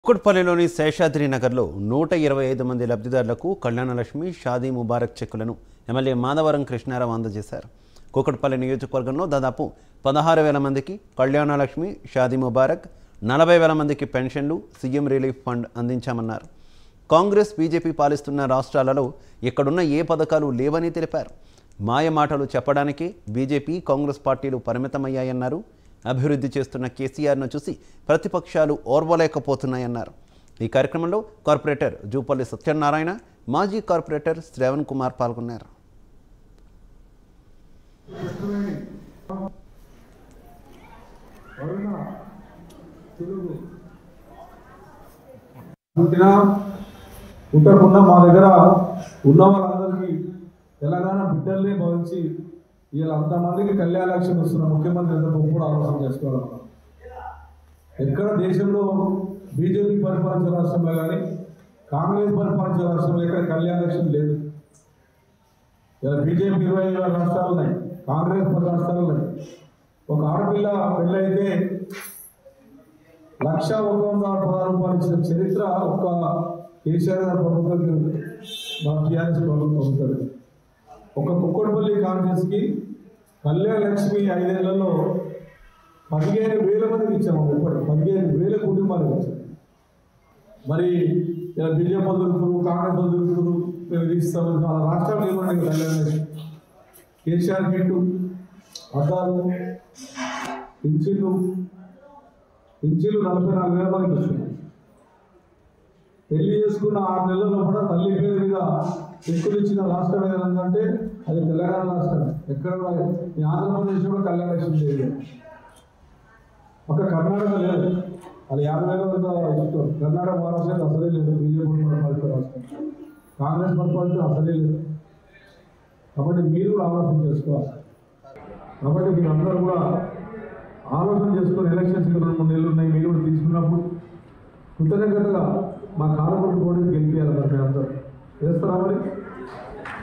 కుక్కట్పల్లిలోని శేషాద్రి నగర్లో నూట ఇరవై ఐదు మంది లబ్ధిదారులకు కళ్యాణలక్ష్మి షాదీ ముబారక్ చెక్కులను ఎమ్మెల్యే మాధవరం కృష్ణారావు అందజేశారు కుక్కట్పల్లి నియోజకవర్గంలో దాదాపు పదహారు వేల మందికి కళ్యాణలక్ష్మి షాదీ ముబారక్ నలభై వేల మందికి పెన్షన్లు సీఎం రిలీఫ్ ఫండ్ అందించామన్నారు కాంగ్రెస్ బీజేపీ పాలిస్తున్న రాష్ట్రాలలో ఇక్కడున్న ఏ పథకాలు లేవని తెలిపారు మాయ మాటలు చెప్పడానికే బీజేపీ కాంగ్రెస్ పార్టీలు పరిమితమయ్యాయన్నారు అభివృద్ధి చేస్తున్న కేసీఆర్ను చూసి ప్రతిపక్షాలు ఓర్వలేకపోతున్నాయన్నారు ఈ కార్యక్రమంలో కార్పొరేటర్ జూపల్లి సత్యనారాయణ మాజీ కార్పొరేటర్ శ్రవణ్ కుమార్ పాల్గొన్నారు పుట్టినా పుట్టకుండా మా దగ్గర ఉన్న వాళ్ళందరికీ తెలంగాణ బిడ్డల్ని భావించి వీళ్ళ అంతమందికి కళ్యాణ లక్ష్యం ఇస్తున్న ముఖ్యమంత్రి ఎంత గొప్ప ఆలోచన చేసుకోవాలి ఎక్కడ దేశంలో బీజేపీ పరిపాలించే రాష్ట్రంలో కానీ కాంగ్రెస్ పరిపాలించే రాష్ట్రంలో ఎక్కడ కళ్యాణ లక్ష్యం లేదు ఇలా బీజేపీ ఇరవై ఐదు రాష్ట్రాలు ఉన్నాయి కాంగ్రెస్ పది రాష్ట్రాలు ఉన్నాయి ఒక ఆడపిల్ల పెళ్ళైతే లక్ష ఒక వంద పదహారు రూపాయలు ఇచ్చిన చరిత్ర ఒక కేసీఆర్ గారి ప్రభుత్వం మా టీఆర్ఎస్ ప్రభుత్వం ఉంటుంది ఒక కుక్కడపల్లి కాన్ఫరెన్స్కి కళ్యాణ లక్ష్మి ఐదేళ్లలో పదిహేను వేల మందికి ఇచ్చాము ఇప్పటి పదిహేను వేల కుటుంబాలకు ఇచ్చాము మరి ఇలా బీజేపీ వదులుతున్నారు కాంగ్రెస్ వదులుతున్నారు మేము ఇది ఇస్తాము మన రాష్ట్రాలు ఇవ్వండి కళ్యాణ లక్ష్మి కేసీఆర్ కిట్టు అద్దాలు పింఛన్లు పింఛన్లు నలభై నాలుగు వేల మందికి వస్తున్నాయి పెళ్లి చేసుకున్న ఆరు నెలల్లో కూడా తల్లి పేరు మీద చెక్కులు ఇచ్చిన రాష్ట్రం ఏదంటే అది తెలంగాణ రాష్ట్రం ఎక్కడ కూడా ఈ ఆంధ్రప్రదేశ్ కూడా కళ్యాణ లక్ష్మి లేదు ఒక కర్ణాటక లేదు అది యాభై వేల వరకు ఇష్టం కర్ణాటక మహారాష్ట్ర అసలే లేదు బీజేపీ పరిపాలిత రాష్ట్రం కాంగ్రెస్ పరిపాలిత అసలే లేదు కాబట్టి మీరు కూడా ఆలోచన చేసుకోవాలి కాబట్టి మీరందరూ కూడా ఆలోచన చేసుకుని ఎలక్షన్స్ ఇంకా రెండు మూడు నెలలు ఉన్నాయి మీరు కూడా తీసుకున్నప్పుడు కృతజ్ఞతగా మా కాలపడి కూడా గెలిపించాలి మరి అందరూ చేస్తారా మరి